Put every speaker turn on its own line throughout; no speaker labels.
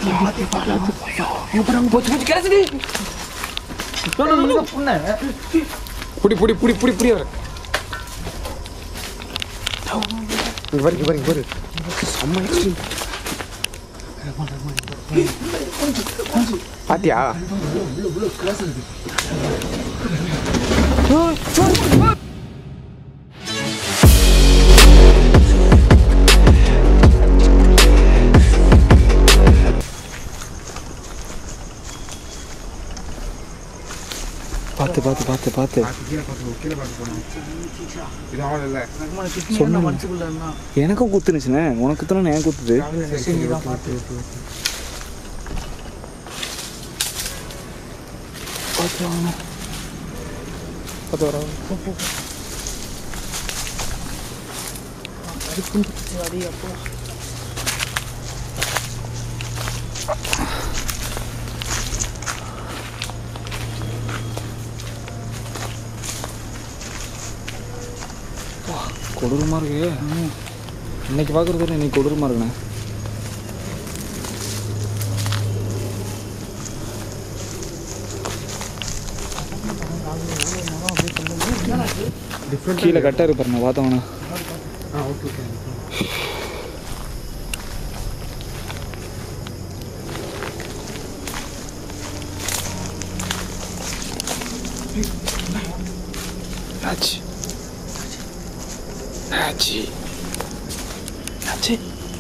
புடி புடி புடி புடி புடி வர இங்க பாரு இங்க பாரு இங்க பாரு செம்ம extreme. பாத்தியா பார்த்து பார்த்து பார்த்து பார்த்து எனக்கும் குத்துனுச்சுண்ணே உனக்கு குத்துனா ஏன் குத்துது பார்த்து வாங்க பார்த்து வர கொடூரமாக இருக்கு இன்னைக்கு பார்க்குறது இன்னைக்கு கொடூரமாக இருக்குண்ணே கீழே கட்டாக இருக்கு பாருங்க பார்த்தவனா ஆச்சு ஆச்சு ஆச்சு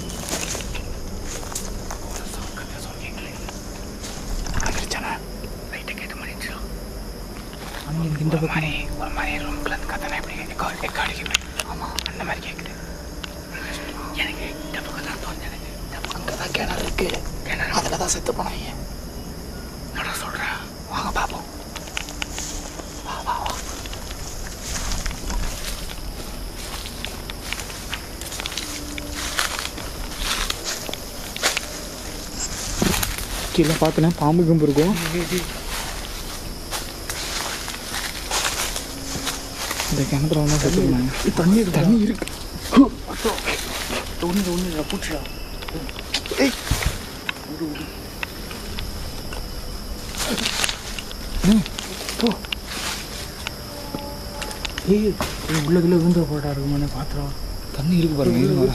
இந்த பக்கம் ஒரு மாதிரி ரூம்ல இருந்து கத்தனை எப்படி எக்கோ எக்கோ அடிக்குது ஆமாம் அந்த மாதிரி கேட்குது எனக்கு இந்த பக்கம் தான் தோணுது இந்த பக்கம் அங்கே தான் கிணறு இருக்கு கிணறு அதில் தான் செத்து போனாங்க நான் சொல்கிறேன் வாங்க பார்ப்போம் வா வா வா கீழே பார்த்தோன்னா பாம்பு கம்பு இருக்கும் இந்த கிணத்துல வந்து செத்துருந்தாங்க தண்ணி தண்ணி இருக்கு
ஒன்று ஒன்று பூச்சிடா ஏய் உள்ள கிலோ விழுந்து போட்டா இருக்குமானே பாத்திரம்
தண்ணி இருக்கு பாருங்க இருங்க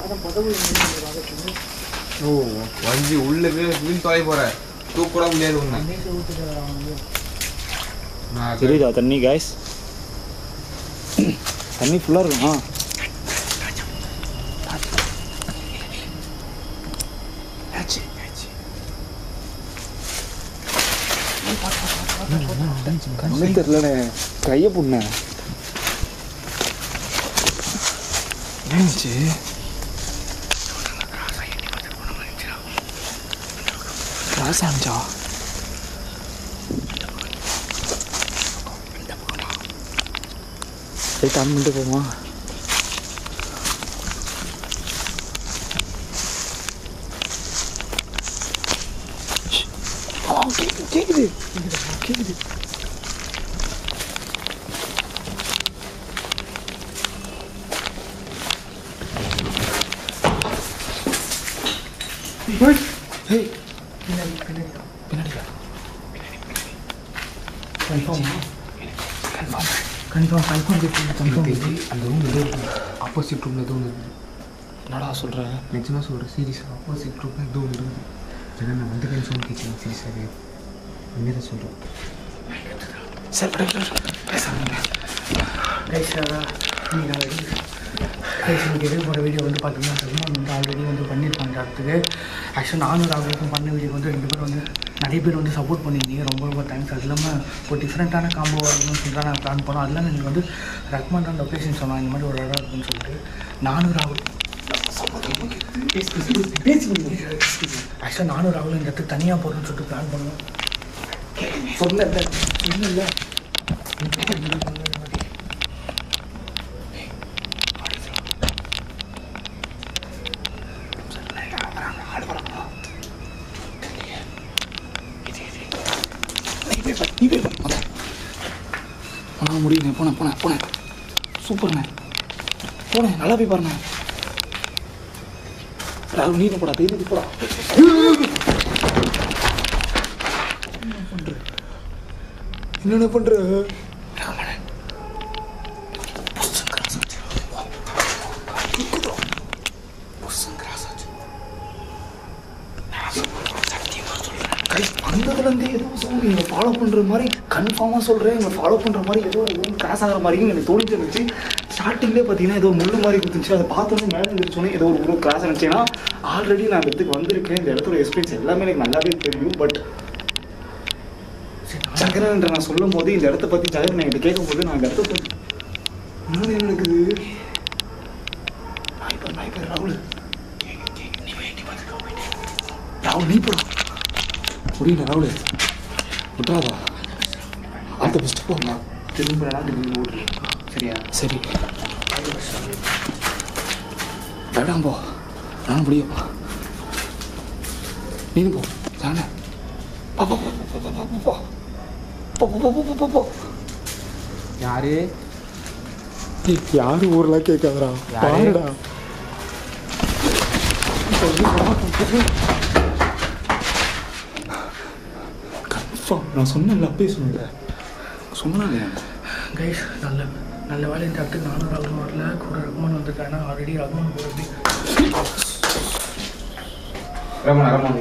ஓ வஞ்சி உள்ள போய் மீன் தொலை போற தூக்க கூட முடியாது உன்னை நான் அது-
தெரியுதா தண்ணி காய்ஸ் தண்ணி ஃபுல்லாக இருக்கும் ஆ கண்ணு தெரியலண்ணே கையை புண்ணே என்னாச்சு கிராஸ் ஆனிச்சா லைட் ஆன் பண்ணிட்டு போமா கேக்குது கேக்குது கேக்குது பின்னாடியா
கன்ஃபார்ம் கன்ஃபார்ம் கன்ஃபார்ம் கன்ஃபார்ம்
அந்த ரூம் ஏதோ ஆப்போசிட் ரூமில் ஏதோ ஒன்று இருக்குது
என்னடா சொல்ற
நிஜமாக சொல்கிறேன் சீரியஸ் ஆப்போசிட் ரூமில் ஏதோ ஒன்று இருக்குது ஏன்னா நான் வந்து கன்ஃபார்ம் கேட்குறேன் சீரியஸாகவே உண்மையை தான் சொல்கிறேன்
சரி விடு, விடு, விடு. பேசாம
ரைஸாக நீங்கள் ரைஸ் எனக்கு எதிர்ப்பு போகிற வீடியோ வந்து பார்த்தீங்கன்னா சல்மான் வந்து ஆல்ரெடி வந்து பண்ணியிருப்பாங்க அடுத்துக்கு ஆக்சுவலாக நானும் ராகுலுக்கும் பண்ண வீடியோ வந்து ரெண்டு பேரும் வந்து நிறைய பேர் வந்து சப்போர்ட் பண்ணியிருந்தீங்க ரொம்ப ரொம்ப தேங்க்ஸ் அது இல்லாமல் ஒரு டிஃப்ரெண்ட்டான காம்போ வரணும்னு சொல்லிட்டு நான் பிளான் பண்ணோம் அது இல்லாமல் எனக்கு வந்து ரெக்கமெண்டான லொக்கேஷன் சொன்னாங்க இந்த மாதிரி ஒரு இடம் இருக்குன்னு சொல்லிட்டு நானும் ராகுல் ஆக்சுவலாக நானும் ராகுல் இந்த இடத்துக்கு தனியாக போகிறேன்னு சொல்லிட்டு பிளான் பண்ணோம் சொன்னேன் சொன்னேன்ல
நீ போய் பாரு முத. உன்னால முடியுண்ணே போனேன் போனேன் போனேன் சூப்பர்ண்ணே போனேன் நல்லா போய் பாருண்ணே ராகுல் நீ போடா தைரியத்துக்கு போடா பண்ற என்னென்ன பண்ற அந்ததுலேருந்து ஏதோ சவுண்ட் இவங்க ஃபாலோ பண்ணுற மாதிரி கன்ஃபார்மாக சொல்கிறேன் இவங்க ஃபாலோ பண்ணுற மாதிரி ஏதோ ஒரு கிராஸ் ஆகிற மாதிரியும் எனக்கு தோணிட்டு இருந்துச்சு ஸ்டார்டிங்லேயே பார்த்தீங்கன்னா ஏதோ முள்ளு மாதிரி குத்துச்சு அதை பார்த்தோன்னே மேலே இருந்துச்சோன்னே ஏதோ ஒரு உருவம் கிராஸ் ஆனிச்சுன்னா ஆல்ரெடி நான் அந்த இடத்துக்கு வந்திருக்கேன் இந்த இடத்தோட எக்ஸ்பீரியன்ஸ் எல்லாமே எனக்கு நல்லாவே தெரியும் பட் ஜெகனன்ற நான் சொல்லும் போது இந்த இடத்த பற்றி ஜெகன் என்கிட்ட கேட்கும்போது நான் இந்த இடத்த பற்றி இன்னொன்று என்ன நடக்குது நாய்பர் நாய்பர் ராகுல் நீ வேண்டி பார்த்துக்கோ ராகுல் நீ போடா முடியல ராகுல் விட்றாதா அடுத்த ஃபஸ்ட்டு போங்க திரும்ப திரும்பி ஓடுறேன் சரியா சரி வேடாம் போ நான் முடியும் நீ போ தானே போ போ போ போ போ போ போ போ போ போ போ போ போ
யாரு
யாரு ஊர்லாம் கேட்காதடா
யாரு?
பாருடா கன்ஃபார்ம் நான் சொன்னேன்ல அப்பயே சொன்னேன் சொன்னேன்
கைஸ் நல்ல நல்ல வேலை இந்த இடத்துக்கு நானும் ரகுமான் வரல கூட ரகுமான் வந்திருக்காங்க ஆல்ரெடி ரகுமான் கூட எப்படி
ரமணா ரமணா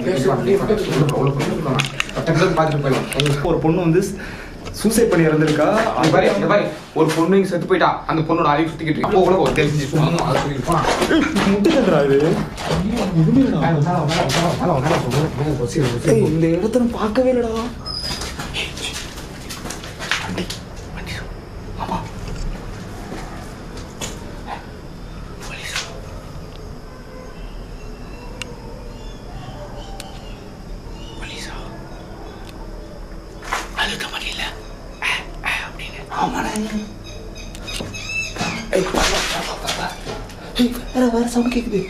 பக்கத்துல பார்த்துட்டு போயிடலாம்
ஒரு பொண்ணு வந்து சூசைட் பண்ணி இறந்திருக்கா
இங்க பாரு, இங்க பாரு. ஒரு பொண்ணு இங்க செத்து போயிட்டா அந்த பொண்ணோட அறிவு சுத்திக்கிட்டு இருக்கு. அப்போ கூட ஒரு தெரிஞ்சு சும்மா அதை சொல்லிட்டு போனா
முட்டுக்கன்றா இது எதுவுமே இல்லடா. ஏய், இந்த இடத்த நான் பார்க்கவே இல்லடா வண்டி வண்டி ஆமா போலீஸ் போலீஸா அழுத்த மாட்டீங்கள அப்படின்னு ஆமாண்ணே ஏய் பா, பா, பா, பா, பா, பா. ஏய் வேற வேற சவுண்ட் கேக்குது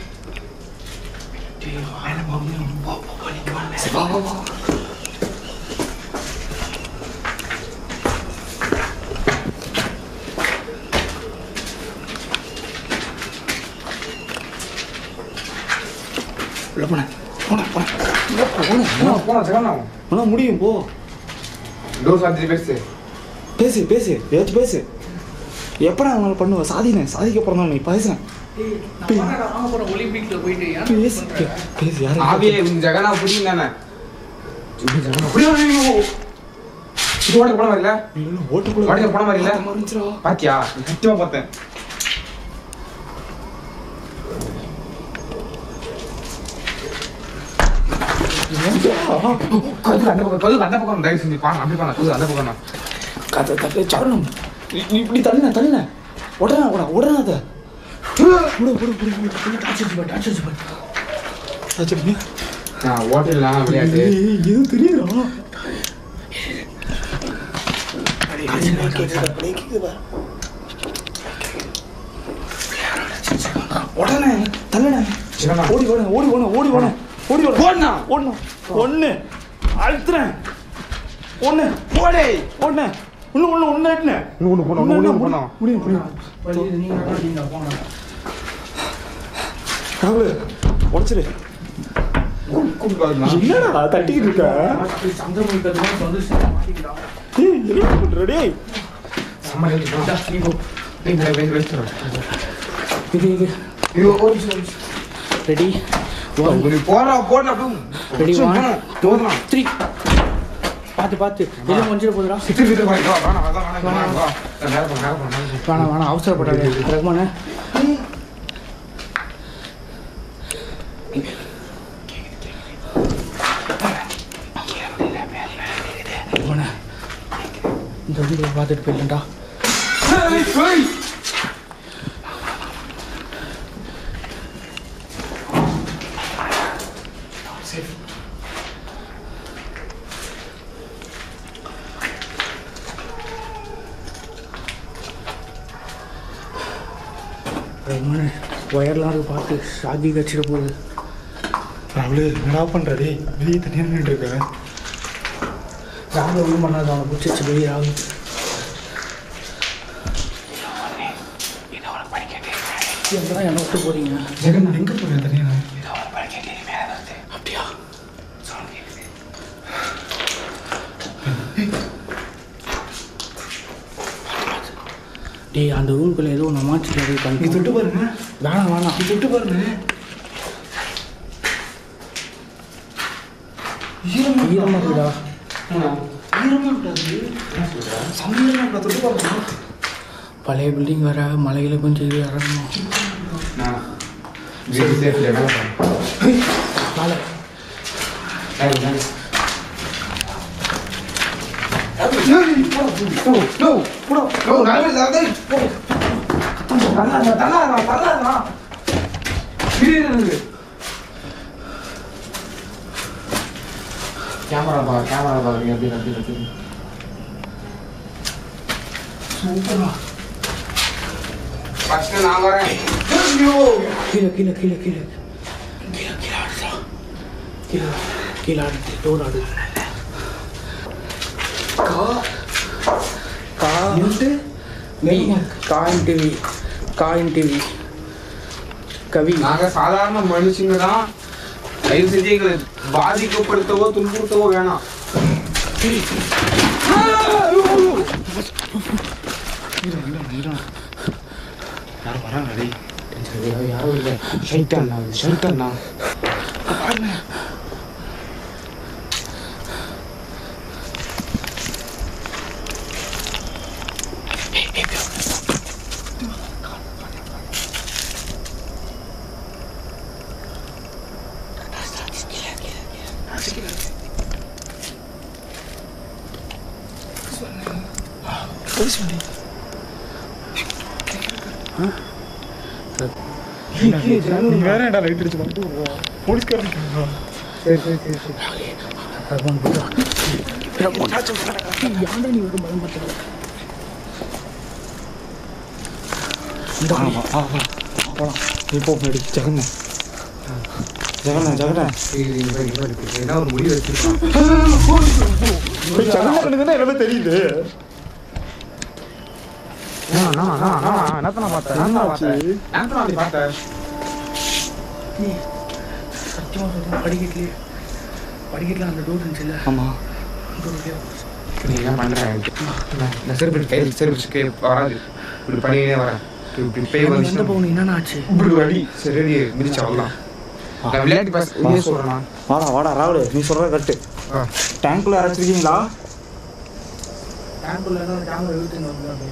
மேல போ, போ, போ, போ, நீங்க வாங்க. சரி, வா வா வா உள்ள போனேன் போனேன் போனேன் உள்ள போனேன்
போனா, போனா, ஜெகண்ணா.
ஆனா முடியும் போ
டோர் சாத்திட்டு பேசு.
பேசு பேசு ஏதாச்சும் பேசு எப்படா அவனால பண்ணுவ சாதினேன் சாதிக்க பிறந்தவன் நீ பேசுறேன்
ஒலிம்பிக்ல போயிட்டு ஏன்
பேசு பே- பேசு யாரும்
ஆவியே, இந்த ஜெகண்ணா புரியும் தானே? புரியும், புரியும், புரியும். இது ஓட்ட போன மாதிரி இல்ல?
ஓட்டுக்குள்ள
ஓட்டத்துல போன மாதிரி இல்ல?
அந்த மாதிரி இருந்துச்சுடா.
பாத்தியா? சத்தியமா பார்த்தேன். கதவு அந்த பக்கம், கதவு அந்த பக்கம் தயவு செஞ்சு பாருங்க, அப்படி பாருங்க, கதவு அந்த பக்கம் தான்.
கதை கதை சரணம் நீ நீ இப்படி தள்ளின தள்ளின உடனே உடனே உடனே அதை விடு விடு விடு விடு டார்ச் அடிச்சு பாரு டார்ச் அடிச்சு பாரு டார்ச் அடிங்க
நான் ஓட்டலாம் விளையாட்டு
ஏய் இது தெரியுதா உடனே தள்ளுன
சிவனா.
ஓடி ஓட ஓடி ஓட ஓடி ஓட ஓடி ஓட ஓடனா ஓடனா ஒன்று அழுத்துறேன் ஒன்று ஓடே ஒன்று இன்னும் ஒன்று ஒன்று எட்டுன
இன்னும் ஒண்ணு போனோம், இன்னும் ஒண்ணு போனோம்.
முடியும் முடியும்
வழி இது நீங்க தான் நீங்க போனா
ராகுல் உடச்சிரு என்னடா தட்டிக்கிட்டு இருக்க
சங்கம் இருக்கிறதுலாம் வந்து மாட்டிக்கிட்டான்
ஏய் என்ன பண்ற டேய் இது இது ரெடி
போறா போறா
Ready, one,
தோதலாம்
த்ரீ பார்த்து பார்த்து எல்லாம் கொஞ்சம் போதுடா
சிட்டு சிட்டு போய் வா வேணாம் வேணாம் வேணாம் வேணாம் வா வேற போ வேற போ
வேணாம் வேணாம் அவசரப்படாது ரகுமானே ரகுமானே இந்த வீடியோ பார்த்துட்டு போயிடலாம்டா ரகுமானே ஒயர்லாம் இருக்கு பார்த்து ஷாக்கி கச்சிட போகுது
ராகுல் என்னடா பண்ற டேய் வெளியே தனியாக நின்றுட்டு இருக்க
ராகுல ஒன்றும் பண்ணாது அவனை பிடிச்சிச்சு வெளியே ராகுல் எங்கெல்லாம் என்ன விட்டு போறீங்க
ஜெகன் எங்க போற தனியாக
அப்படியா டேய் அந்த ரூம்குள்ளே ஏதோ ஒன்று மாற்றிட்டு போய்
நீ
பண்ணி
தொட்டு பாருங்க
வேணாம் வேணாம்
நீ தொட்டு பாருங்க ஈரமா
ஈரமாக இருக்குடா
ஈரமா இருக்காது சமையலமா இருக்கா தொட்டு பாருங்க
பழைய பில்டிங் வேற மலையில் கொஞ்சம் இது இறங்கணும் மேலே
கேமரா பா கேமரா பா எப்படி எப்படி எப்படி
சூப்பரா
ஃபர்ஸ்ட் நான் வரேன்
கீழே கீழே கீழே கீழே கீழே கீழே ஆடுறா கீழே கீழே ஆடுது டோர் ஆடுது கா கா வி காயின் டிவி காயின் டிவி கவி
நாங்க சாதாரண மனுஷங்க தான் தயவு செஞ்சு எங்களை பாதிக்கப்படுத்தவோ துன்புறுத்தவோ வேணாம் யாரும் வராங்க டேய் யாரும் இல்லை ஷைட்டாண்ணா ஷைட்டாண்ணா
வேற என்ன லைட் அடிச்சு வந்து போலீஸ்காரன்
ரகுமான் போயிட்டு வா. ரகுமான். ஏய், ஏன்டா நீ வந்து பயன்படுத்துற? இந்த வழி.
இப்போ போயிடு ஜெகண்ண ஜெகண்ண ஜெகண்ண
ஏதாவது ஒரு முடிவு வச்சிருக்கான்
ஜெகண்ணனுக்கு தான் எல்லாமே தெரியுது என்னத்தனை பார்த்தேன்
பார்த்தேன்
ஏய், சத்தியமா சொல்றேன், படிக்கட்டுலயே படிக்கட்டுல அந்த டோர் இருந்துச்சுல்ல
ஆமா
அந்த டோர்லயே
நீ என்ன பண்ற நான் செருப்பு கையில் செருப்பு கை வராது இப்படி பண்ணினே வரேன் இப்படி பேய்
நீ
வந்து
எந்த போகணும் என்னென்ன ஆச்சு
இப்படி வடி சரி ரெடி மிதிச்சு அவ்வளோதான் நான் விளையாட்டு பாஸ் இதே சொல்கிறேன்
வாடா வாடா ராகுல் நீ சொல்ற கரெக்ட் டேங்க்ல அரைச்சிருக்கீங்களா
டேங்குள்ள தான் கேமரா இழுத்துன்னு வந்து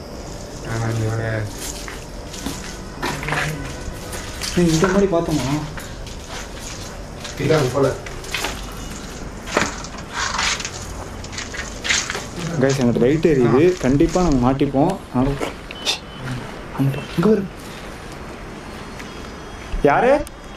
நீ இந்த மாதிரி பார்த்தோமா
இதான் போல
கைஸ் எங்கிட்ட லைட் எரியுது கண்டிப்பாக நாங்கள் மாட்டிப்போம் அதனால அங்கிட்ட இங்கே வரு யாரு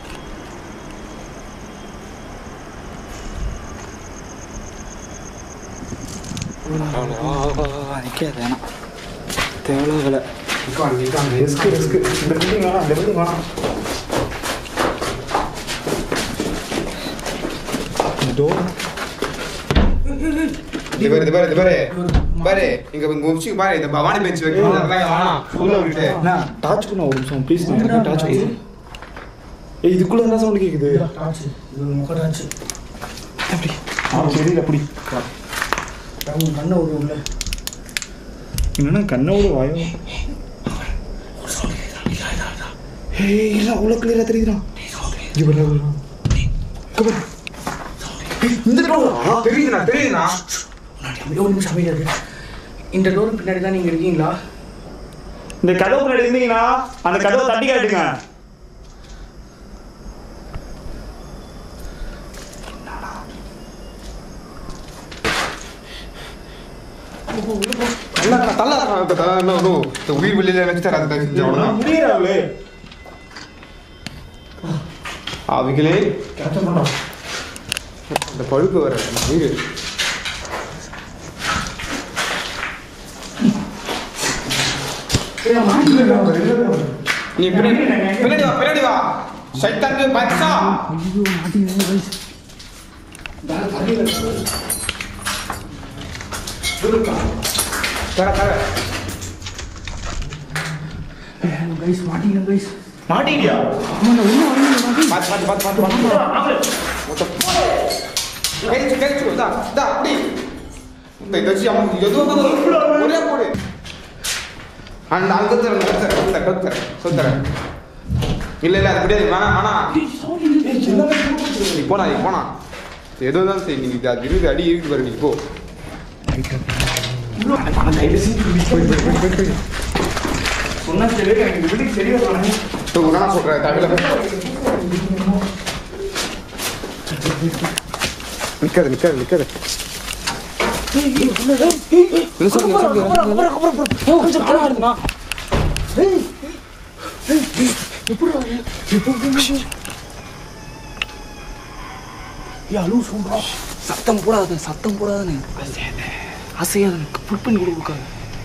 நிற்காது வேணாம் தேவையில்ல
நிற்கான் நிற்கான்
ரிஸ்க் ரிஸ்க் இந்த பில்டிங் வேணாம் இந்த பில்டிங் வேணாம் டோர்
இது பாரு இது பாரு இது பாரு பாரு இங்க இங்க உச்சி பாரு இந்த பவானி பெஞ்ச் வைக்கணும் அதெல்லாம் வேணாம் உள்ள விட்டு
அண்ணா டார்ச் பண்ண ஒரு நிமிஷம் ப்ளீஸ் எனக்கு டார்ச் பண்ணு ஏய் இதுக்குள்ள என்ன சவுண்ட் கேக்குது
டாச்சு இது ஒரு முக்கை டாச்சு
அப்படி ஆ சரி அப்படி
உன் கண்ணை ஒரு உள்ள
என்னன்னா கண்ணோட வாயும் ஏய் இல்ல அவ்வளோ கிளியரா தெரியுதுடா இங்க பாரு, இங்க பாரு. இங்க பாரு. ஏய், இந்த டோரா
தெரியுதுண்ணா தெரியுதுண்ணா
முன்னாடி ஒரு நிமிஷம் அமைதியா இருக்கு இந்த டோர் பின்னாடி தான் நீங்க இருக்கீங்களா
இந்த கதவு முன்னாடி இருந்தீங்கன்னா அந்த கதவை தட்டி காட்டுங்க
தள்ள தள்ள இந்த உயிர் வெளியில வச்சு தராது செஞ்சு அவ்வளோதான்
முடியறாங்களே
அவைகளே
கேப்சர் பண்ணோம்
இந்த பழுப்பு வர உயிர் நீ பின்னாடி பின்னாடி வா பின்னாடி வா சைத்தாங்க பச்சா
ஐயோ மாட்டிங்க கைஸ்
தர தர
கைஸ் மாட்டிங்க கைஸ்
மாட்டிக்கியா
பாத்து பாத்து பாத்து பாத்து பாத்து கழிச்சு கழிச்சு தா தா அப்படி இந்த கட்சி அவன் எதுவும் ஒரே போடு அந்த அங்கே தரேன் கத்து தரேன் கத்து தரேன் சொல்லி தரேன் இல்லை இல்லை அது முடியாது வேணாம் வேணாம் நீ போனா நீ போனா ஏதோ தான் சரி நீ அது இருக்குது அடி இருக்கு பாரு நீ போ
சொன்னா சரி எனக்கு வீட்டுக்கு சரியா சொன்னேன்
இப்போ நான் சொல்கிறேன் தமிழ நிற்காது நிற்காது நிற்காது இல்லை சொல்லுங்க சொல்லுங்க
கொஞ்சம் படம் ஆடுதுண்ணா அழுவு சொல்றா சத்தம் போடாத சத்தம் போடாதன்னு அசையாத புல் பண்ணி கூட கொடுக்காது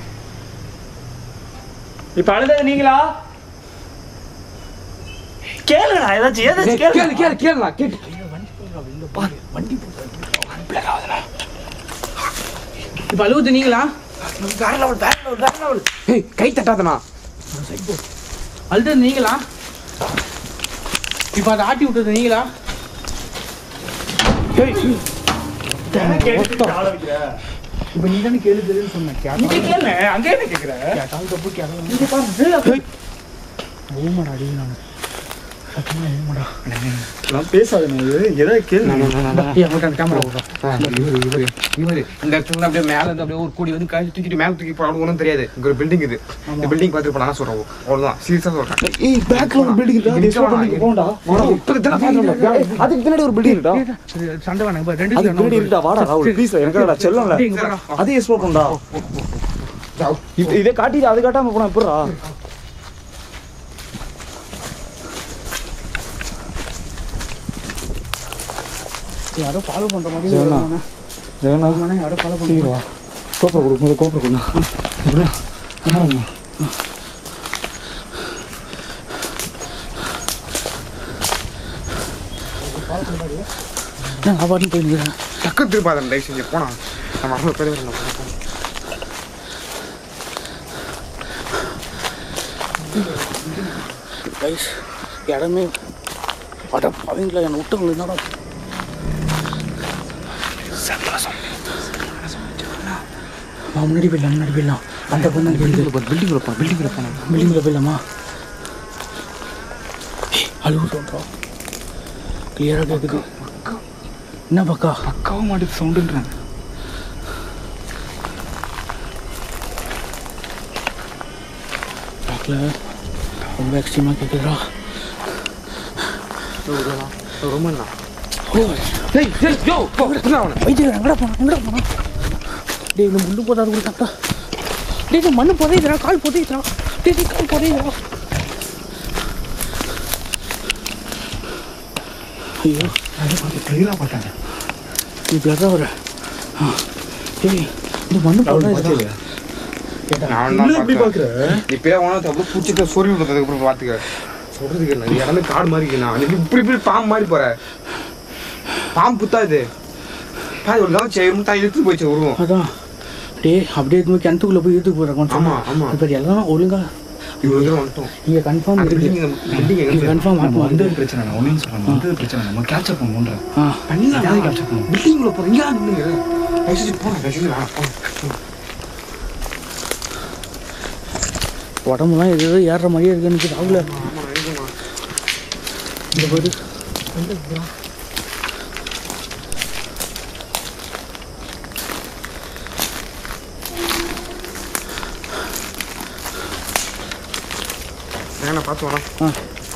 இப்ப அழுதது நீங்களா கேளுடா ஏதாச்சும் ஏதாச்சும் கேளு
கேளு கேளு கேளுண்ணா கேட்டு
இப்ப அழுவுது நீங்களா
வேற லெவல் வேற லெவல் வேற லெவல் ஏய் கை தட்டாதண்ணா
அழுது நீங்களா இப்ப அதை ஆட்டி விட்டது நீங்களா இப்ப நீ தானே கேளு கேளுன்னு சொன்ன
இங்க கேளு அங்க என்ன கேக்குற
கேட்டாலும் தப்பு கேட்டாலும் ஓமடா அடி நான் சத்தியமா ஓமடா
நான் பேசாத ஏதாவது கேளு
ஏய் அவன்கிட்ட அந்த கேமரா விடுறா
இவரு இவரு இவரு இந்த இடத்துல இருந்து அப்படியே மேல இருந்து அப்படியே ஒரு கோடி வந்து கை தூக்கிட்டு மேல தூக்கி போறாங்க ஒன்றும் தெரியாது இங்க ஒரு பில்டிங் இது இந்த பில்டிங் பார்த்துட்டு போனா சொல்றோம் அவ்வளவுதான் சீரியஸா சொல்றேன்
ஏய் பேக்ல ஒரு பில்டிங் இருக்கு அது எக்ஸ்ப்ளோர் பண்ணி போண்டா அதுக்கு பின்னாடி ஒரு பில்டிங் இருக்கா
சரி சண்டை வேணாம் இப்ப ரெண்டு
அதுக்கு பின்னாடி இருக்கா வாடா ராகுல் ப்ளீஸ் எனக்கு செல்லம்ல
இங்க போடா
அது எக்ஸ்ப்ளோர் பண்ணா இது இதே காட்டிட்டு அது காட்டாம போனா எப்படா
யாரோ ஃபாலோ பண்ற மாதிரி
ஜெகனா.
வருவானே.
ஜெகனா
வருவானே, யாரோ ஃபாலோ பண்ற
சீக்கிரம் வா கோப்பை கொடு முதல்ல கோப்பை கொடு எப்படியா
நான் பாட்டு போயிருந்தேன்
டக்கு திருப்பாதன் தயவு செஞ்சு போனா நான் வரல பேர் வரணும்
கைஸ் இடமே அட அவங்கள என்னை விட்டவங்க என்னடா வா, முன்னாடி போயிடலாம் முன்னாடி போயிடலாம் அந்த பொண்ணு பில்டிங்கில்
பில்டிங்கில் போனோம் பில்டிங்கில் போனோம்
பில்டிங்கில் போயிடலாமா ஏய், அழுவு சொல்கிறோம் கிளியராக கேட்குது என்ன பக்கா
பக்காவும் மாட்டுக்கு சவுண்டுன்றாங்க
பேக்கில் ரொம்ப எக்ஸ்ட்ரீமாக கேட்குதுடா
ரொம்ப என்ன
ஓ
டேய் டேய் யோ போ அவனை
வைத்தியர் எங்கடா போனா எங்கடா போனா டேய் இந்த முள்ளு போதாது கூட கரெக்டா டேய் இந்த மண்ணு புதையுதுடா கால் புதையுதுடா டேய் டேய் கால் புதையுதுடா ஐயோ
கிளியரா பார்த்தாங்க
நீ பிளரா வர ஆ. டேய் இந்த மண்ணு புதையுதுடா
நான்
இன்னும் எப்படி பாக்குற
நீ பேர் வாங்க அவ்வளோ பூச்சிக்க சொறி விட்டதுக்கு அப்புறம் பார்த்துக்க சொல்றதுக்கு என்ன இது இடமே காடு மாதிரி இருக்குண்ணா நீ இப்படி இப்படி பாம்பு மாதிரி போற பாம்பு புத்தா இது பாதி ஒரு தான் சரி தான் இழுத்து போயிடுச்சு உருவம்
அதான் டேய் அப்படியே எதுவுமே கிணத்துக்குள்ள போய் இழுத்துக்கு போகிறேன்
ஆமா, ஆமா.
இப்போ எல்லாம் ஒழுங்கா
இவ்வளோ தூரம் வந்துட்டோம்
இங்கே கன்ஃபார்ம்
அந்த
இருக்கு
பில்டிங் பில்டிங்
இங்கே
எங்க
கன்ஃபார்ம்
நம்ம
ஆகும்
வந்து பிரச்சனை இல்லை ஒன்றும் சொல்றேன் வந்து பிரச்சனை இல்லை நம்ம கேட்சப் பண்ணுன்ற
ஆ
பண்ணலாம்
capture பண்ணுவோம்.
பில்டிங்ல போறோம் இங்கே நின்னுங்க தயவுசெய்து போறேன் தயவுசெய்து வேணாம் போங்க.
உடம்புலாம் எது எதோ ஏறுற மாதிரியே இருக்கு எனக்கு ராகுல இந்த போது
வேணா பார்த்து வரேன்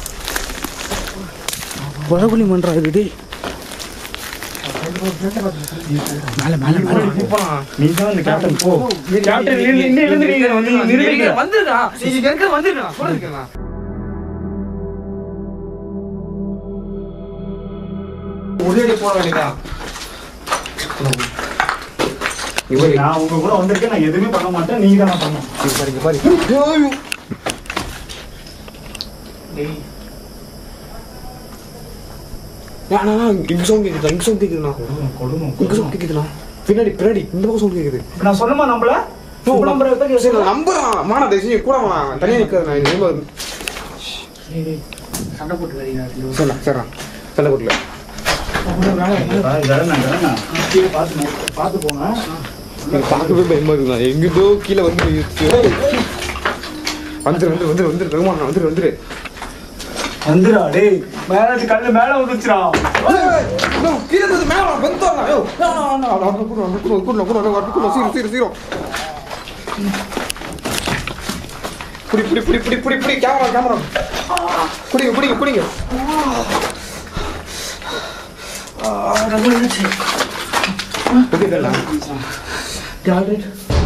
கொலகுலி மன்றா இது டேய் மேலே மேலே மேலே
நீ தான் அந்த கேப்டன் போ கேப்டன் இன்னும் இருந்து நீங்க வந்து நிறுவீங்க
வந்துடா நீங்க எங்க வந்துடா சொல்லுங்க ஒரே போட வேண்டியதா இவரு
நான் உங்க கூட வந்திருக்கேன் நான் எதுவுமே பண்ண மாட்டேன் நீங்க தான் பண்ணணும்
இங்க பாரு இங்க பாரு ஐயோ அண்ணா இங்க சவுண்ட் கேக்குதா இங்க சவுண்ட் கேக்குதுண்ணா
கொடுமை
இங்க சவுண்ட் கேக்குதுண்ணா பின்னாடி பின்னாடி இந்த பக்கம் சவுண்ட் கேக்குது
நான் சொல்லுமா நம்மள நம்பரை
சரி நான் நம்புறான் மானா தயவு செஞ்சு கூட வாங்க தனியா நிக்காது நான் இந்த நம்பர்
சண்டை போட்டு வரீங்க
சரிண்ணா சரிண்ணா சண்டை போட்டுல
பார்த்து பார்த்து போங்க
எனக்கு பார்க்கவே பயமா இருக்குண்ணா எங்கிட்டோ கீழே வந்து நிக்குது. வந்துரு வந்துரு வந்துரு வந்துரு ரகுமான் வந்துரு வந்துரு
வந்துடா டேய் மேல கல்லு மேல வந்துச்சுடா
கீழே இருந்து மேல வந்துடா ஐயோ கூட கூட கூட கூட கூட சீரம் சீரம் சீரம் புடி புடி புடி புடி புடி புடி கேமரா கேமரா புடிங்க புடிங்க புடிங்க
ரொம்ப இருந்துச்சு
புடிங்கடா
டேப்லெட்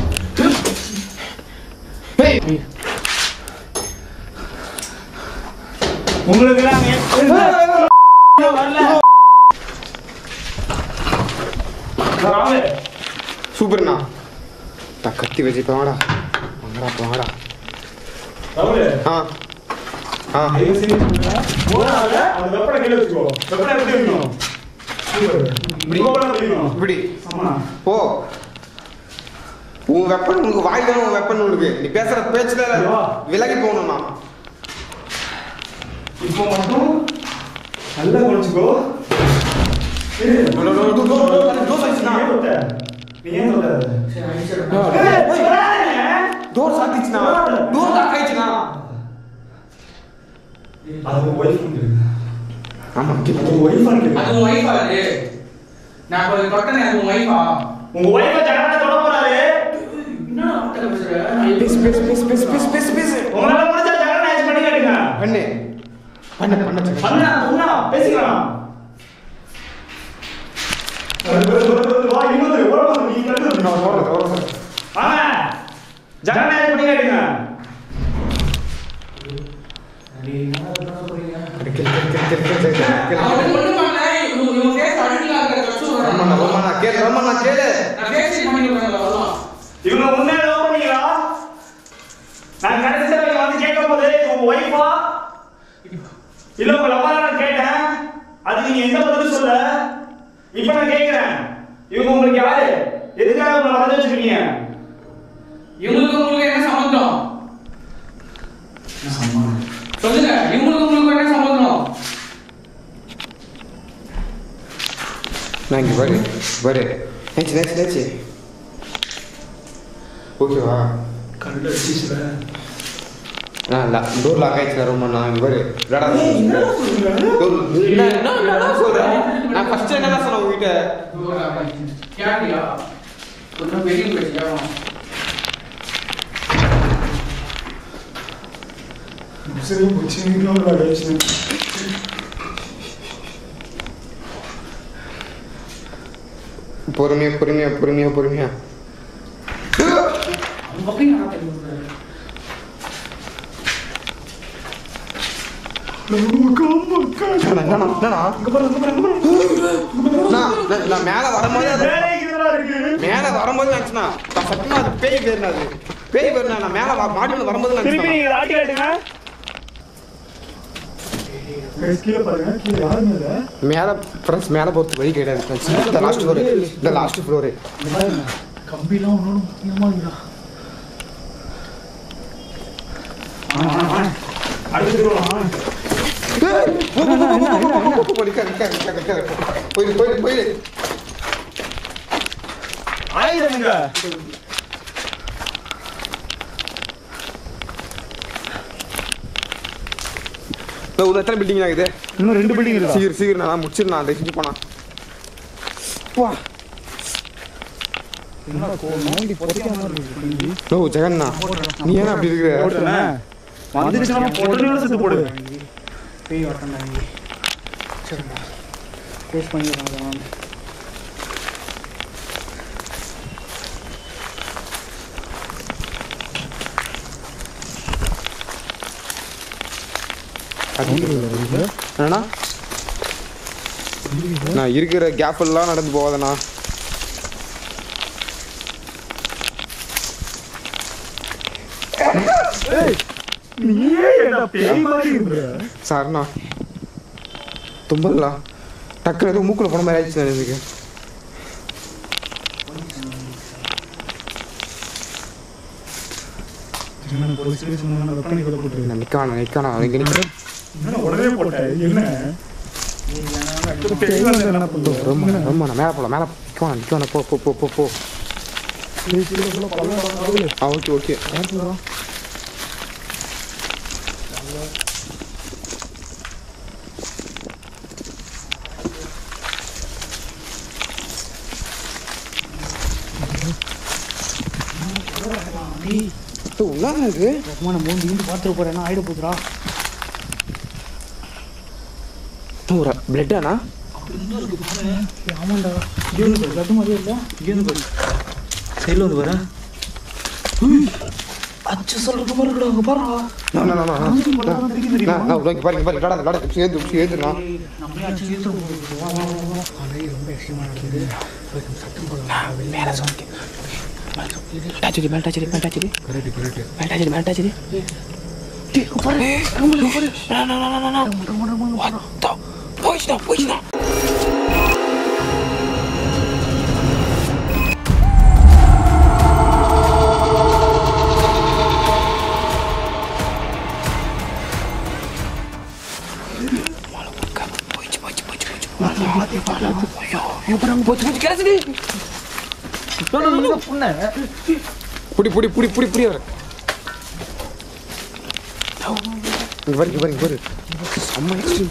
உங்களுக்கு வரல ராமே
சூப்பர்ண்ணா நான் கத்தி வச்சு இப்போ வாடா வாங்கடா இப்போ வாங்கடா
ராமே
ஆ ஆ
தயவு செஞ்சு சொல்லுங்க. போடாத, அந்த வெப்பனை கையில வச்சுக்கோ. வெப்பனை எப்படி வைக்கணும்? இப்படி வெப்பனை எப்படி வைக்கணும்?
இப்படி
ஆமா.
போ உன் வெப்பன் உனக்கு வாய் தானே உன் வெப்பன் உனக்கு நீ பேசுற பேச்சுல விலகி போகணும்ண்ணா
இப்போ மட்டும் நல்லா குறைச்சுக்கோ. இரு.
டோ, டோ, டோ, டோ, டோ, டோ, டோ,
நீ ஏன் தொட்ட? நீ ஏன் தொட்ட?
சரி அடிச்சிடறேன்
ஏய், தொடாதீங்க.
டோர் சாத்திச்சுண்ணா டோர் லாக் ஆயிடுச்சுண்ணா
அது உங்க wife ன்னு கேளு.
ஆமா
அது உங்க wife ன்னு கேளு.
அது உன் ஒய்ஃபா அது நான் இப்போ தொட்டனே அது உன் ஒய்ஃபா
உங்க wife அ ஜனநாயகம் தொட போறாரு.
என்ன வார்த்தை பேசுற நான்
பேசு பேசு பேசு பேசு பேசு பேசு பேசு
உங்களால முடிஞ்சா ஜனநாயகம் பண்ணி காட்டுங்க.
பண்ணு பண்ண பண்ண
பண்ணா, சொன்னா, பேசிக்கலாம். வரு, வரு, வரு, வரு, வா, இன்னொரு, ஓரமா, நீ கட்டு. வாங்க. ஜனநாயகம் பண்ணி காட்டுங்க.
அவனுக்கு ஒண்ணும் பண்ணல இவன் இவன் ஃபேஸ் அழுகலா இருக்க கச்சு
ரமண்ணா ரமண்ணா கேளு ரமண்ணா கேளு
நான் ஃபேஸ் பண்ணி விடுறேன் அவ்வளவுதான்
இவங்க முன்னே லவ் பண்ணீங்களா நான் கடைசியா இங்க வந்து கேட்கும் போது இது உங்க ஒய்ஃபா இல்ல உங்க லவ்வா நான் கேட்டேன் அது நீங்க எந்த பதிலும் சொல்ல இப்ப நான் கேக்குறேன் இவங்க உங்களுக்கு யாரு எதுக்காக உங்களை வளர்த்து வச்சிருக்கீங்க
இவங்களுக்கு உங்களுக்கு என்ன சம்பந்தம் சொல்லுங்க இவங்களுக்கு உங்களுக்கு என்ன சம்பந்தம்
நான் இங்கே பாரு பாரு நேச்சு நேச்சு நேச்சு ஓகேவா
கல்ல அடிச்சுல
நான் லா டோர் லாக் ஆயிடுச்சு ரொம்ப நான் இங்கே பாரு விளாடா டோர் என்ன என்ன என்ன சொல்கிறேன் நான் ஃபஸ்ட்டு என்ன சொன்னேன் உங்ககிட்ட
கேட்டியா கொஞ்சம் வெளியே போயிட்டியா
சரி போச்சு இன்னொரு அடிச்சு
பொறுமையா பொறுமையா பொறுமையா பொறுமையா
அவங்க பக்கம் யாரா தெரியும்
என்னண்ணா, என்னண்ணா, என்னண்ணா? நான் நான் நான் மேலே வரும்போது அது மேலே வரும்போது நினச்சுனா நான் சத்தியமா அது பேய் பேருனா அது பேய் பேருனா நான் மேலே மாடி மேலே வரும்போது
திருப்பி
நினச்சேன்
நீங்க ஆட்டி காட்டுங்க கீழே பாருங்க கீழே யாருமே இல்லை
மேலே ஃப்ரெண்ட்ஸ் மேலே போகிறது வழி கிடையாது இந்த லாஸ்ட் ஃப்ளோரு இந்த லாஸ்ட் ஃப்ளோரு
கம்பிலாம் ஒன்றும் முக்கியமா இருக்குடா
அடுத்து வாங்க.
போயிடு போயிடு போயிடு
ஆயுதங்க
நான் ஒரு எத்தனை பில்டிங் ஆகுது
இன்னும் ரெண்டு பில்டிங் இருக்கா
சீக்கிரம் சீக்கிரம் நான் முடிச்சிடலாம் அந்த செஞ்சு போனா வா ஓ ஜெகண்ணா நீ ஏன் அப்படி இருக்கிற
வந்துச்சுன்னா உடனே செத்து போடு
பேய் வரட்டா இங்கே சரிம்மா ஃபேஸ் பண்ணிடுறாங்க
என்னண்ணா நான் இருக்கிற கேப் எல்லாம் நடந்து போகாதண்ணா சார்ண்ணா தும்பலா டக்குனு எதுவும் மூக்குல போன மாதிரி ஆயிடுச்சு எனக்கு நான் நிக்கானா நிக்கானா இங்க நிக்க
உடனே போட்டேன் என்ன
ரொம்ப ரொம்ப நான் மேலே போகலாம் மேலே நிற்கணும் நிற்கணும் போ போ போ போ போ ஆ ஓகே ஓகே உள்ளாங்க இருக்கு
ரகுமான மோந்து இருந்து பார்த்துட்டு போறேன்னா ஆயிட போகுதுடா
பிளட்டானா
ஏய், ஆமாண்டா இங்கே லட்டு மாதிரியே இல்லை
இங்கேருந்து பாரு சைடில் வந்து வரேன்
அச்சு சொல்றது மாதிரி இருக்குடா அங்கே பாருடா
நான் நான் நான் நான் நான் இங்கே பாருங்க பாருங்க கடை கடை சேர்ந்து சேர்ந்துண்ணா
நம்மளே அச்சு ஈர்த்து போகுது வா வா வா வா ஆல்ரெடி ரொம்ப எக்ஸ்ட்ரீமாக நடக்குது போய் நம்ம சத்தம் போடலாம் மேலே சொல்லி
டாச்சரி மேல் டாச்சரி மேல் டாச்சரி மேல் டாச்சரி மேல் டாச்சரி போயிடுச்சுடா போயிடுச்சுடா போயிடுச்சு போயிடுச்சு போயிடுச்சு போயிடுச்சு ஐயோ அப்புறம் போச்சு போச்சு கிடச்சிடு
புடி புடி புடி புடி புடி வர இங்க பாரு இங்க பாரு இங்க பாரு செம்ம extreme.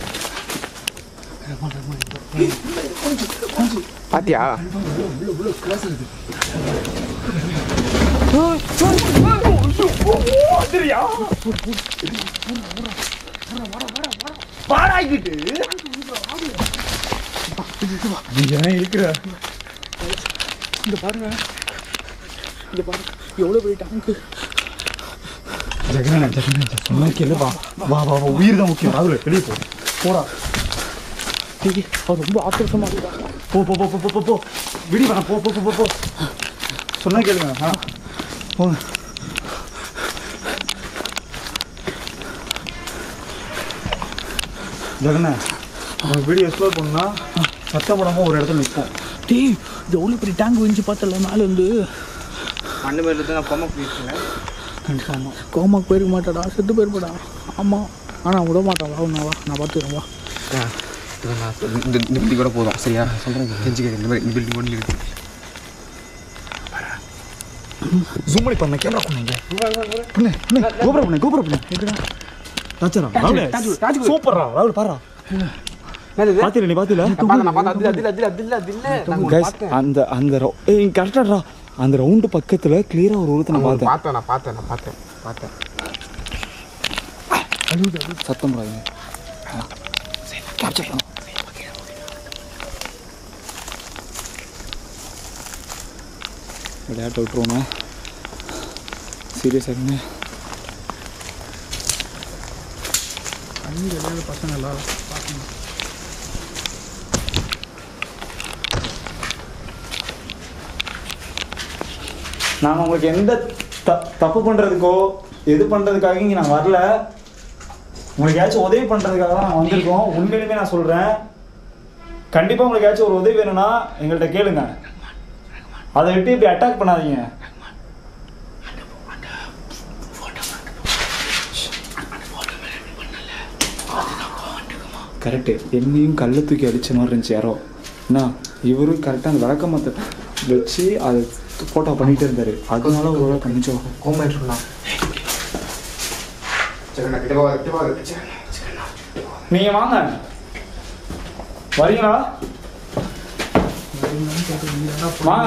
பாத்தியா
இங்க பாருங்க இங்க பாருங்க எவ்வளோ பெரிய டேங்க்கு
ஜெகன ஜெகன சொன்னா கேளு வா வா வா வா உயிர் தான் முக்கியம் ராகுல வெளியே போ போடா
டேய் அவர் ரொம்ப ஆக்ரோஷமா இருக்கா
போ போ போ போ போ, போ போ விடி வேணாம் போ போ போ, போ போ சொன்னா கேளுங்க ஆ போங்க ஜெகன உங்க வீடியோ எக்ஸ்ப்ளோர் பண்ணா சத்தம் போடாம ஒரு இடத்துல நிற்போம்
டேய் இது எவ்வளோ பெரிய டேங்க் வந்துச்சு பார்த்தல மேலே இருந்து
மண்ணு மேல இருந்து நான் பொம்மை போயிருக்கேன்
கன்ஃபார்மாக கோமாக்கு போயிருக்க மாட்டாடா செத்து போயிருப்படா ஆமாம் ஆனால் விட மாட்டான் வா நான் வா நான் பார்த்துக்கிறேன் வா
இந்த இந்த பில்டிங் கூட போதும் சரியா சொல்கிறேன் தெரிஞ்சுக்க இந்த மாதிரி இந்த பில்டிங் ஒன்று இருக்கு
ஜூம் பண்ணி பண்ண கேமரா பண்ணீங்க பண்ணு பண்ணு கோபுரம் பண்ணு கோபுரம் பண்ணு ராஜரா ராகுல் சூப்பர்ரா ராகுல் பாரா பாத்தில நீ பாத்தில கைஸ் அந்த அந்த ரவு- ஏய் கரெக்டாடா அந்த ரவுண்டு பக்கத்துல கிளியரா ஒரு உருவத்தை நான் பார்த்தேன்
பார்த்தேன் நான் பார்த்தேன் நான் பார்த்தேன் பார்த்தேன்
சத்தம் போடாதீங்க
கேப்சர் பண்ணு
விளையாட்டு விட்டுருவோமா சீரியஸாக இருங்க
தண்ணி விளையாட பசங்க எல்லாம் பார்க்கணும்
நான் உங்களுக்கு எந்த த தப்பு பண்ணுறதுக்கோ எது பண்ணுறதுக்காக இங்கே நான் வரல உங்களுக்கு ஏதாச்சும் உதவி பண்ணுறதுக்காக தான் நான் வந்திருக்கோம் உண்மையிலுமே நான் சொல்கிறேன் கண்டிப்பாக உங்களுக்கு ஏதாச்சும் ஒரு உதவி வேணும்னா எங்கள்கிட்ட கேளுங்க அதை விட்டு இப்படி அட்டாக் பண்ணாதீங்க கரெக்டு என்னையும் கல்லை தூக்கி அடிச்ச மாதிரி இருந்துச்சு யாரோ என்ன இவரும் கரெக்டாக அந்த விளக்கமத்தை வச்சு அதை ஃபோட்டோ பண்ணிகிட்டே இருந்தார் அதனால ஒரு வேளை பண்ணிச்சோம்
கோமாயிட்டு இருந்தான் சரி நான் கிட்ட போக கிட்ட போக
நீங்கள் வாங்க வரீங்களா வாங்க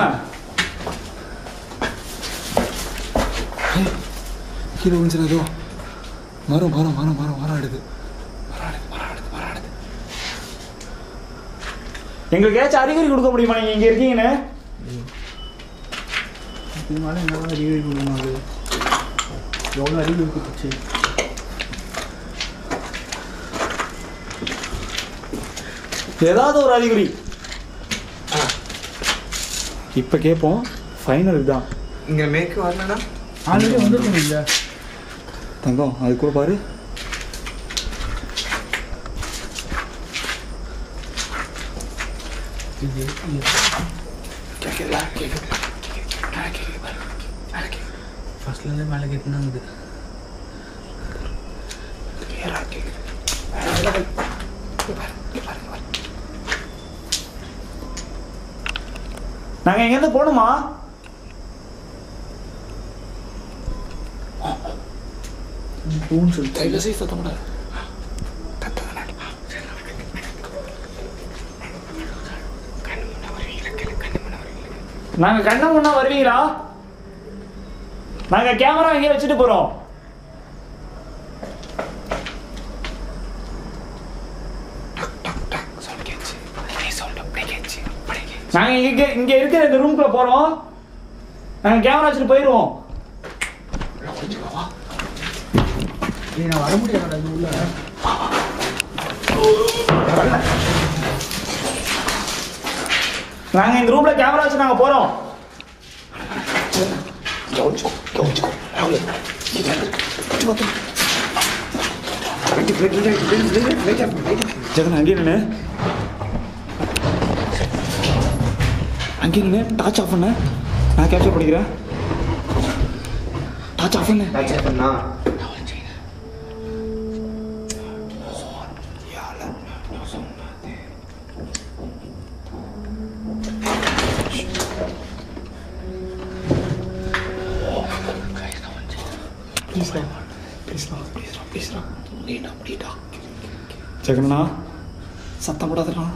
கீழே விழுந்துச்சு ஏதோ மரம் மரம் மரம் மரம் மரம் எடுது
எங்களுக்கு ஏதாச்சும் அறிகுறி கொடுக்க முடியுமா நீங்கள் இங்கே இருக்கீங்கன்னு
இது மேலே என்னால் அறிவு கொடுக்கணும் அது எவ்வளோ அறிவு கொடுத்துச்சு
ஏதாவது ஒரு அறிகுறி இப்போ கேட்போம் ஃபைனல் இதுதான்
இங்கே மேற்கு வரலனா
ஆல்ரெடி வந்துருக்கோம் இல்லை
தங்கம் அது கூட பாரு
ஃபர்ஸ்ட்லேருந்தே மேலே கேட்டுனாங்குது
நாங்கள் எங்கேருந்து போகணுமா
பூன்னு சொல்லிட்டு
தயவு செய்து சத்தம் போடாத
நாங்கள் கண்ண முன்னா வருவீங்களா நாங்க கேமரா இங்கே வச்சுட்டு போறோம்
சவுண்ட் கேட்சி நீ சவுண்ட் அப்படியே கேட்சி அப்படியே கேட்சி
நாங்க இங்க இங்க இருக்கிற இந்த ரூம்குள்ள போறோம் நாங்க கேமரா வச்சுட்டு போயிடுவோம்
நீ நான் வர முடியாது அது உள்ள
நாங்க இந்த ரூம்ல கேமரா வச்சு நாங்க போறோம் ஜெகன் அங்கே நின்று அங்கே நின்று டார்ச் ஆஃப் பண்ண நான் கேப்சர் பண்ணிக்கிறேன் டார்ச் ஆஃப் பண்ணு
பண்ணா
ஜெகண்ணா சத்தம் போடாதடா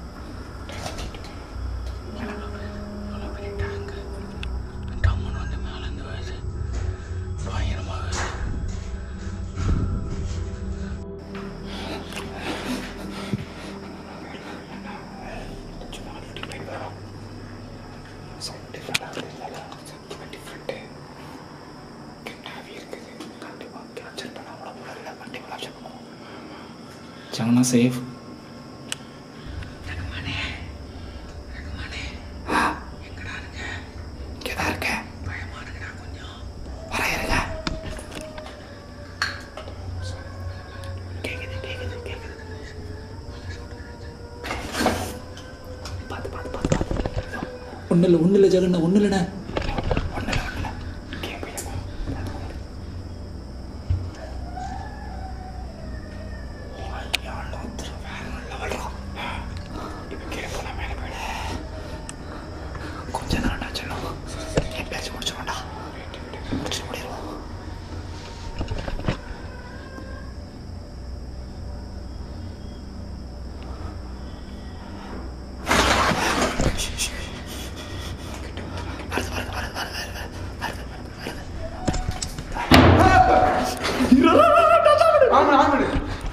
டம்முன்னு வந்து மேலேருந்து வருது பயங்கரமாக வருது
ஜெகண்ணா சேஃப்
இங்கதான் இருக்க பயமா இருக்குடா கொஞ்சம் வர இருங்க கேக்குது கேக்குது கேக்குது பார்த்து பார்த்து பார்த்து பார்த்து
ஒன்றும் இல்லை ஒன்றும் இல்லை ஜெகண்ணா ஒன்றும் இல்லைண்ணே
ஒன்றும் இல்லை ஒன்றும் இல்லை கேட்பீங்க கொஞ்ச நேரம் ஆச்சுன்னா எப்பயாச்சும் முடிச்சிடும்டா முடிச்சு முடிடுவோம் வருது வருது வருது வருது வருது வருது வருது
ஆமா ஆமா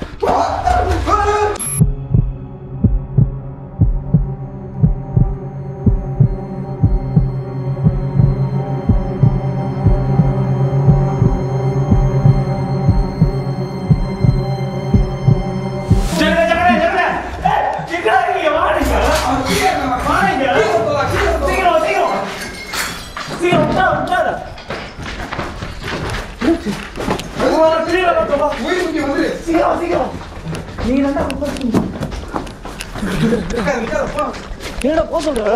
ஜெகண்ணா ஜெகண்ணா ஜெகண்ணா ஏய், எங்கடா இருக்கீங்க வாடுங்க வாடுங்க சீக்கிரம் சீக்கிரம் சீக்கிரம் விட்டா விட்டாத
உயிர் முக்கிய வந்துரு
சீக்கிரம் சீக்கிரம் நீ நல்லா என்னடா போக சொல்ற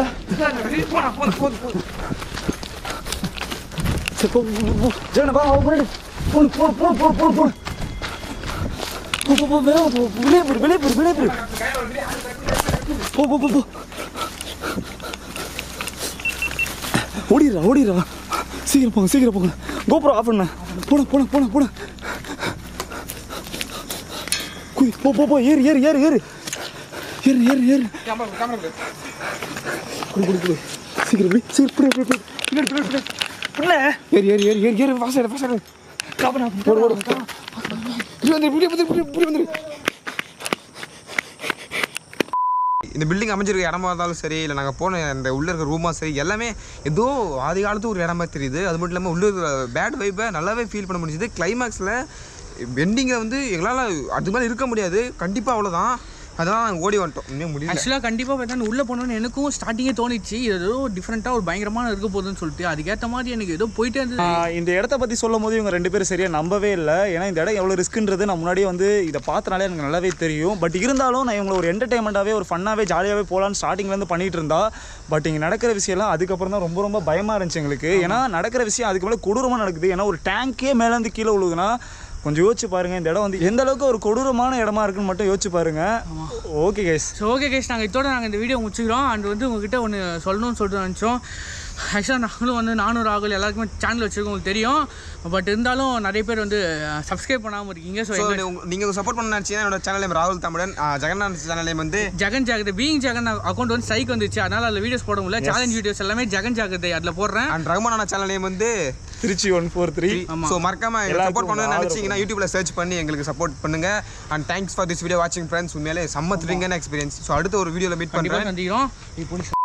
சரி போ போ, போ ஜெகண்ணா வா போடு போடு போடு போடு போடு போடு போடு போ போ போ வெளியே போ வெளியே போடு வெளியே போடு வெளியே போடு போ போ போ போ ஓடிடுறா ஓடிடுறா சீக்கிரம் போங்க சீக்கிரம் போங்க கோபுரம் ஆஃப் பண்ண போட போட போட போட குதி போ போ போ ஏறு ஏறு ஏறு ஏறு ஏறு ஏறு ஏறு
கேமரா கேமரா கொடு.
குடு குடு குடு சீக்கிரம் போய் சீக்கிரம் பிடி பிடி பிடி பின்னாடி பின்னாடி பின்னாடி பிள்ளை
ஏறு ஏறு ஏறு ஏறு ஏறு வாசல் வாசல்
காப்பனா போடு போடு
இப்படி வந்துரு இப்படி வந்துரு இப்படி இப்படி வந்துரு இந்த பில்டிங் அமைஞ்சிருக்க இடமா இருந்தாலும் சரி இல்லை நாங்கள் போன இந்த உள்ளே இருக்க ரூமாக சரி எல்லாமே ஏதோ ஆதி காலத்து ஒரு இடமா தெரியுது அது மட்டும் இல்லாமல் உள்ள இருக்கிற பேட் வைப்பை நல்லாவே ஃபீல் பண்ண முடிஞ்சுது கிளைமேக்ஸில் வெண்டிங்கில் வந்து எங்களால் அதுக்கு மேலே இருக்க முடியாது கண்டிப்பாக அவ்வளோதான் அதெல்லாம் நாங்கள் ஓடி வந்துட்டோம் இன்னும் முடியல
ஆக்சுவலாக கண்டிப்பாக பார்த்தா உள்ளே போனோன்னு எனக்கும் ஸ்டார்டிங்கே தோணிச்சு இது ஏதோ டிஃப்ரெண்ட்டாக ஒரு பயங்கரமான இருக்க போகுதுன்னு சொல்லிட்டு அதுக்கேற்ற மாதிரி எனக்கு ஏதோ போயிட்டே இருந்தது
ஆஹ் இந்த இடத்த பற்றி சொல்லும் போது இவங்க ரெண்டு பேரும் சரியாக நம்பவே இல்லை ஏன்னா இந்த இடம் எவ்வளோ ரிஸ்க்குன்றது நான் முன்னாடியே வந்து இதை பார்த்தனாலே எனக்கு நல்லாவே தெரியும் பட் இருந்தாலும் நான் இவங்களை ஒரு என்டர்டைன்மெண்ட்டாகவே ஒரு ஃபன்னாகவே ஜாலியாகவே போகலான்னு ஸ்டார்டிங்லேருந்து பண்ணிட்டு இருந்தா பட் இங்கே நடக்கிற விஷயம்லாம் அதுக்கப்புறம் தான் ரொம்ப ரொம்ப பயமாக இருந்துச்சு எங்களுக்கு ஏன்னா நடக்கிற விஷயம் அதுக்கு மேலே கொடூரமாக நடக்குது ஏன்னா ஒரு டேங்கே மேலேருந்து கீழே விழுகுதுன்னா கொஞ்சம் யோசிச்சு பாருங்க இந்த இடம் வந்து எந்த அளவுக்கு ஒரு கொடூரமான இடமா இருக்குன்னு மட்டும் யோசிச்சு பாருங்க okay guys
so okay guys நாங்கள் இதோட நாங்கள் இந்த வீடியோ முடிச்சுக்கிறோம் அண்ட் வந்து உங்ககிட்ட ஒன்று சொல்லணும்னு சொல்லிட்டு நினச்சோம் ஆக்சுவலாக நாங்களும் வந்து நானூறு ராகுல் எல்லாருக்குமே சேனல் வச்சுருக்கோம் உங்களுக்கு தெரியும் பட் இருந்தாலும் நிறைய பேர் வந்து சப்ஸ்கிரைப் பண்ணாமல் இருக்கீங்க ஸோ
ஸோ நீங்கள் சப்போர்ட் பண்ண நினச்சிங்கன்னா என்னோட சேனல் நேம் ராகுல் தமிழன் ஆ, ஜெகநாத் சேனல் நேம் வந்து
ஜெகன் ஜாகிரதை பீயிங் ஜெகன் அக்கௌண்ட் வந்து சைக் வந்துச்சு அதனால் அதில் வீடியோஸ் போட முடியல சேலஞ்ச் வீடியோஸ் எல்லாமே ஜெகன் ஜாகிரதை அதில் போடுறேன்
அண்ட் ரகுமானான சேனல் நேம் வந்து
Trichy one four three
so மறக்காம
எல்லாருக்கும்
சப்போர்ட் பண்ணணும்னு
ஆதரவு
நினைச்சீங்கன்னா யூடியூப்ல சர்ச் பண்ணி எங்களுக்கு சப்போர்ட் பண்ணுங்க and thanks for this video வாட்சிங் ஃப்ரெண்ட்ஸ் உண்மையிலே செம்ம த்ரிங்கான எக்ஸ்பீரியன்ஸ் ஸோ அடுத்த ஒரு வீடியோவில் மீட்
கண்டிப்பாக
பண்ணுறேன்
சந்திக்கிறோம் இப்போ